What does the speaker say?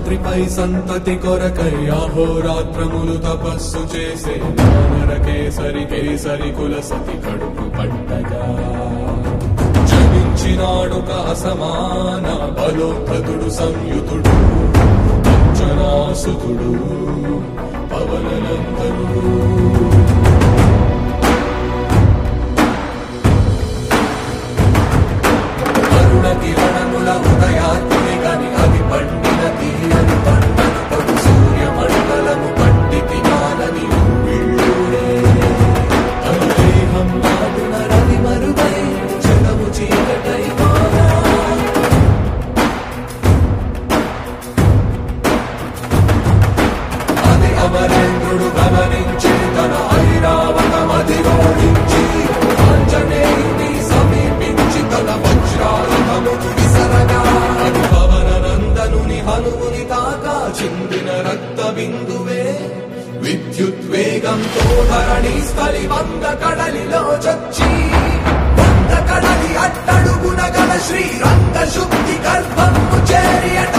రాత్రిపై సంతతి కొరకై అహోరాత్రములు తపస్సు చేసే వానర కేసరి కేసరి కుల సతి కడుపు పట్టగా జనించినాడొక అసమాన బలోద్ధతుడు సంయుతుడు అంజనాసుతుడు పవననందనుడు అరుణ కిరణముల ఉదయాత్మి గని అది పండిన తీరని పంటను పడు సూర్య మండలము పట్టి తినాలని ఉవ్విళ్ళూరే. తను దేహం నాటున రవి మరుగై జగము చీకటై మారా. అది అమరేంద్రుడు గమనించి తన ఐరావతమధిరోహించి ఆంజనేయుని సమీపించి తన వజ్రాయుధమును విసరగా అది పవన నందనుని హనుముని తాకా చిందిన రక్త బిందువే విద్యుద్వేగంతో ధరణి స్థలి వంద కడలిలో చొచ్చి వంద కడలి అట్టడుగున గల శ్రీరంగ శుద్ధి గర్భము చేరి అట